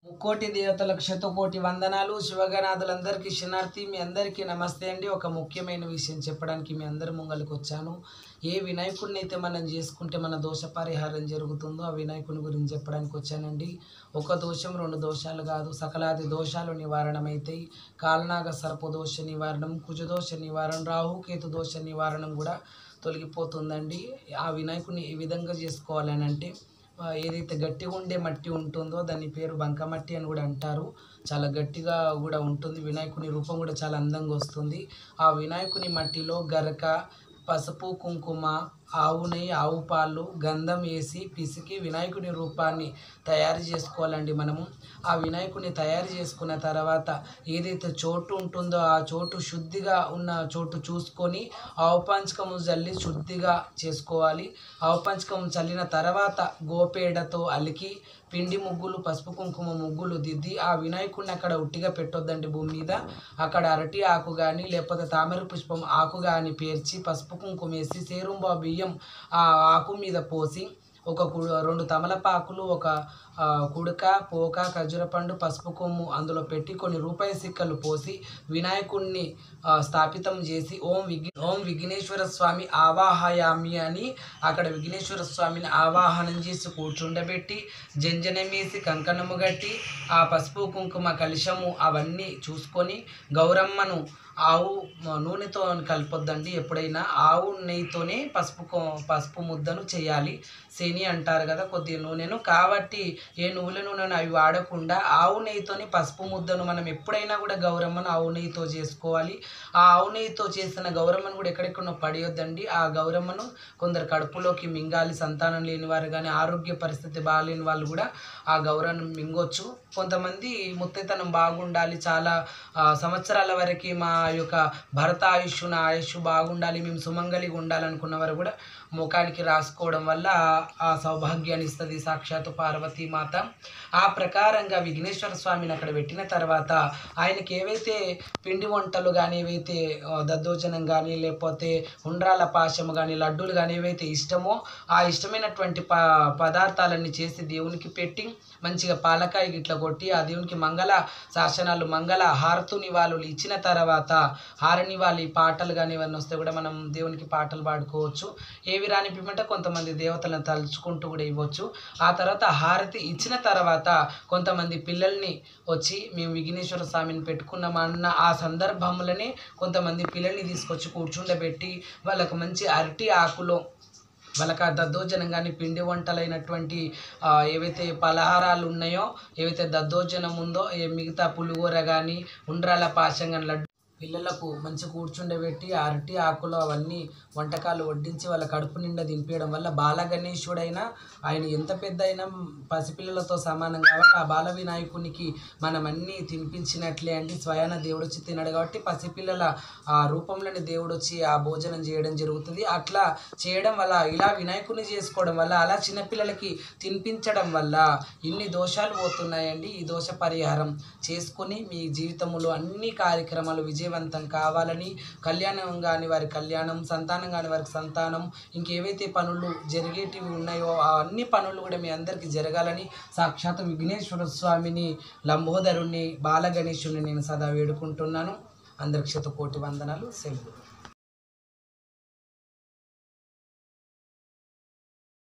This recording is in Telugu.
ముక్కోటి దేవతలకు శతకోటి వందనాలు శివగణాథులందరికీ శనార్థి మీ అందరికీ నమస్తే అండి ఒక ముఖ్యమైన విషయం చెప్పడానికి మీ అందరి ముంగలికి వచ్చాను ఏ వినాయకుడిని అయితే మనం చేసుకుంటే మన దోష పరిహారం జరుగుతుందో ఆ వినాయకుని గురించి చెప్పడానికి వచ్చానండి ఒక దోషం రెండు దోషాలు కాదు సకలాది దోషాలు నివారణమవుతాయి కాలనాగ సర్పదోష నివారణం కుజదోష నివారణ రాహుకేతు దోష నివారణం కూడా తొలగిపోతుందండి ఆ వినాయకుడిని ఏ విధంగా చేసుకోవాలని అంటే ఆ, ఏదైతే గట్టిగా ఉండే మట్టి ఉంటుందో దాని పేరు బంకమట్టి అని కూడా అంటారు చాలా గట్టిగా కూడా ఉంటుంది వినాయకుని రూపం కూడా చాలా అందంగా వస్తుంది ఆ వినాయకుని మట్టిలో గరక పసుపు కుంకుమ ఆవు నెయ్యి ఆవు పాలు గంధం వేసి పిసికి వినాయకుని రూపాన్ని తయారు చేసుకోవాలండి మనము ఆ వినాయకుని తయారు చేసుకున్న తర్వాత ఏదైతే చోటు ఉంటుందో ఆ చోటు శుద్ధిగా ఉన్న చోటు చూసుకొని ఆవుపంచకము జల్లి శుద్ధిగా చేసుకోవాలి ఆవుపంచకం చల్లిన తర్వాత గోపేడతో అలికి పిండి ముగ్గులు పసుపు కుంకుమ ముగ్గులు దిద్ది ఆ వినాయకుడిని అక్కడ ఉట్టిగా పెట్టొద్దండి భూమి మీద అక్కడ అరటి ఆకు కానీ లేకపోతే తామర పుష్పం ఆకు కానీ పేర్చి పసుపు కుంకుమ వేసి సేరుంబా బియ్యం ఆ ఆకు మీద పోసి ఒక కు- రెండు తమలపాకులు ఒక ఆ, కుడక పోక ఖర్జూర పండు పసుపు కొమ్ము అందులో పెట్టి కొన్ని రూపాయి సిక్కలు పోసి వినాయకుడిని ఆ, స్థాపితం చేసి ఓం విఘ్ ఓం విఘ్నేశ్వర స్వామి ఆవాహయామి అని అక్కడ విఘ్నేశ్వర స్వామిని ఆవాహనం చేసి కూర్చుండబెట్టి జంజనం వేసి కంకణము గట్టి ఆ పసుపు కుంకుమ కలుషము అవన్నీ చూసుకొని గౌరమ్మను ఆవు మ- నూనెతో కలపొద్దండి ఎప్పుడైనా ఆవు నెయ్యితోనే పసుపు కొ- పసుపు ముద్దను చేయాలి శని అంటారు కదా కొద్దిగా నూనెను కాబట్టి ఏ నువ్వుల నూనెను అవి వాడకుండా ఆవు నెయ్యితోని పసుపు ముద్దను మనం ఎప్పుడైనా కూడా గౌరమ్మను ఆవు నెయ్యితో చేసుకోవాలి ఆ ఆవు నెయ్యితో చేసిన గౌరమ్మను కూడా ఎక్కడెక్కడో పడేయొద్దండి ఆ గౌరమ్మను కొందరు కడుపులోకి మింగాలి సంతానం లేని వారు కానీ ఆరోగ్య పరిస్థితి బాగాలేని వాళ్ళు కూడా ఆ గౌరవం మింగొచ్చు కొంతమంది ముత్తైతనం బాగుండాలి చాలా ఆ, సంవత్సరాల వరకు మా యొక్క భరత ఆయుష్ నా ఆయుష్ బాగుండాలి మేము సుమంగలిగా ఉండాలనుకున్న వారు కూడా ముఖానికి రాసుకోవడం వల్ల ఆ- ఆ సౌభాగ్యాన్ని ఇస్తుంది సాక్షాత్తు పార్వతీ మాత ఆ ప్రకారంగా విఘ్నేశ్వర స్వామిని అక్కడ పెట్టిన తర్వాత ఆయనకి ఏవైతే పిండి వంటలు కానీ ఏవైతే ఆ, దద్దోజనం కానీ లేకపోతే ఉండ్రాల పాశము కానీ లడ్డూలు కానీ ఏవైతే ఇష్టమో ఆ ఇష్టమైనటువంటి ప పదార్థాలన్నీ చేసి దేవునికి పెట్టి మంచిగా పాలకాయ గిట్ల కొట్టి ఆ దేవునికి మంగళ శాసనాలు మంగళ హారతుని వాళ్ళు ఇచ్చిన తర్వాత హారని వాళ్ళు పాటలు కానీ ఇవన్నీ వస్తే కూడా మనం దేవునికి పాటలు పాడుకోవచ్చు ఏవి రాని పిమ్మట కొంతమంది దేవతలను తలుచుకుంటూ కూడా ఇవ్వచ్చు ఆ తర్వాత హారతి ఇచ్చిన తర్వాత కొంతమంది పిల్లల్ని వచ్చి మేము విఘ్నేశ్వర స్వామిని పెట్టుకున్నామన్న ఆ సందర్భములనే కొంతమంది పిల్లల్ని తీసుకొచ్చి కూర్చుండబెట్టి వాళ్ళకు మంచి అరటి ఆకులో వాళ్ళకి ఆ దద్దోజనం కానీ పిండి వంటలైనటువంటి ఆ, ఏవైతే పలహారాలు ఉన్నాయో ఏవైతే దద్దోజనం ఉందో ఏ మిగతా పులిహోర కానీ ఉండ్రాల పాశం కానీ లడ్డు పిల్లలకు మంచి కూర్చుండబెట్టి ఆ అరటి ఆకులు అవన్నీ వంటకాలు వడ్డించి వాళ్ళ కడుపు నిండా దింపేయడం వల్ల బాల గణేశుడైనా ఆయన ఎంత పెద్ద అయినా పసిపిల్లలతో సమానం కాబట్టి ఆ బాల వినాయకునికి మనం అన్నీ తినిపించినట్లే అండి స్వయాన దేవుడు వచ్చి తినడు కాబట్టి పసిపిల్లల ఆ రూపంలోని దేవుడు వచ్చి ఆ భోజనం చేయడం జరుగుతుంది అట్లా చేయడం వల్ల ఇలా వినాయకుని చేసుకోవడం వల్ల అలా చిన్నపిల్లలకి తినిపించడం వల్ల ఇన్ని దోషాలు పోతున్నాయండి ఈ దోష పరిహారం చేసుకొని మీ జీవితంలో అన్ని కార్యక్రమాలు విజయవంతం కావాలని కళ్యాణం కాని వారి కళ్యాణం సంతానం కాని వారికి సంతానం ఇంకేవైతే పనులు జరిగేటివి ఉన్నాయో ఆ అన్ని పనులు కూడా మీ అందరికీ జరగాలని సాక్షాత్ విఘ్నేశ్వర స్వామిని లంబోదరుణ్ణి బాలగణేశుని నేను సదా వేడుకుంటున్నాను అందరికి శత కోటి వందనాలు సెలవు